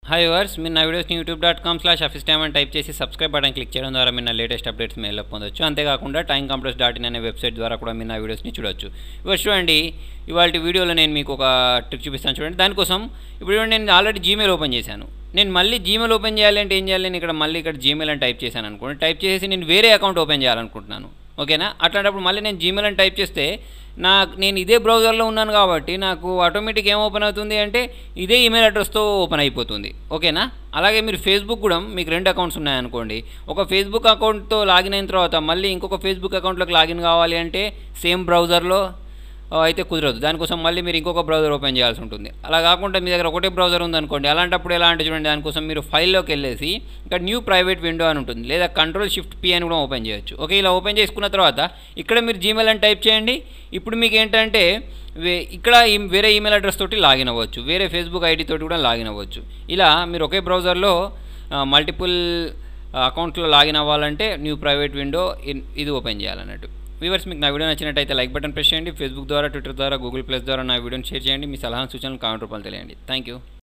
hi verse మీరు నా వీడియోస్ని YouTube dot com slash office time అని టైప్ చేసి సబ్స్క్రైబ్ బటన్ క్లిక్ చేయడం ద్వారా మీరు నా లేటెస్ట్ అప్డేట్స్ మెయిల్లో పొందొచ్చు అంతేకాకుండా టైం కంప్యూటర్స్ డాట్ ఇన్ అనే వెబ్సైట్ ద్వారా కూడా మీరు నా వీడియోస్ని చూడొచ్చు ఇవాళ చూడండి ఇవాళ వీడియోలో నేను మీకు ఒక ట్రిక్ చూపిస్తాను చూడండి దానికోసం ఇప్పుడు చూడండి నేను ఆల్రెడీ జీమెయిల్ ఓపెన్ చేశాను నేను మళ్ళీ జీమెయిల్ ఓపెన్ చేయాలి అంటే ఏం చేయాలి నేను ఇక్కడ మళ్ళీ ఇక్కడ జీమెయిల్ అని టైప్ చేశాను అనుకోండి టైప్ చేసి నేను వేరే అకౌంట్ ఓపెన్ చేయాలనుకుంటున్నాను ఓకేనా అట్లాంటప్పుడు మళ్ళీ నేను జీమెయిల్ అని టైప్ చేస్తే నా నేను ఇదే బ్రౌజర్లో ఉన్నాను కాబట్టి నాకు ఆటోమేటిక్ ఏం ఓపెన్ అవుతుంది అంటే ఇదే ఈమెయిల్ అడ్రస్తో ఓపెన్ అయిపోతుంది ఓకేనా అలాగే మీరు ఫేస్బుక్ కూడా మీకు రెండు అకౌంట్స్ ఉన్నాయనుకోండి ఒక ఫేస్బుక్ అకౌంట్తో లాగిన్ అయిన తర్వాత మళ్ళీ ఇంకొక ఫేస్బుక్ అకౌంట్లోకి లాగిన్ కావాలి అంటే సేమ్ బ్రౌజర్లో అయితే కుదరదు దానికోసం మళ్ళీ మీరు ఇంకొక బ్రౌజర్ ఓపెన్ చేయాల్సి ఉంటుంది అలా కాకుండా మీ దగ్గర ఒకటే బ్రౌజర్ ఉందనుకోండి అలాంటప్పుడు ఎలా అంటే చూడండి దానికోసం మీరు ఫైల్లోకి వెళ్ళేసి ఇక్కడ న్యూ ప్రైవేట్ విండో అని ఉంటుంది లేదా కంట్రోల్ షిఫ్ట్ పి అని కూడా ఓపెన్ చేయొచ్చు ఓకే ఇలా ఓపెన్ చేసుకున్న తర్వాత ఇక్కడ మీరు జీమెయిల్ అని టైప్ చేయండి ఇప్పుడు మీకు ఏంటంటే వే- ఇక్కడ ఈ- వేరే ఈమెయిల్ అడ్రస్ తోటి లాగిన్ అవ్వచ్చు వేరే ఫేస్బుక్ ఐడి తోటి కూడా లాగిన్ అవ్వచ్చు ఇలా మీరు ఒకే బ్రౌజర్లో మల్టిపుల్ అకౌంట్లో లాగిన్ అవ్వాలంటే న్యూ ప్రైవేట్ విండో ఇది ఓపెన్ చేయాలన్నట్టు వ్యూవర్స్ మీకు నా వీడియో నచ్చినట్టయితే లైక్ బటన్ ప్రెస్ చేయండి ఫేస్బుక్ ద్వారా ట్విట్టర్ ద్వారా గూగుల్ ప్లస్ ద్వారా నా వీడియోని షేర్ చేయండి మీ సలహా సూచనలు కామెంట్ రూపాయలు తెలియండి థ్యాంక్ యూ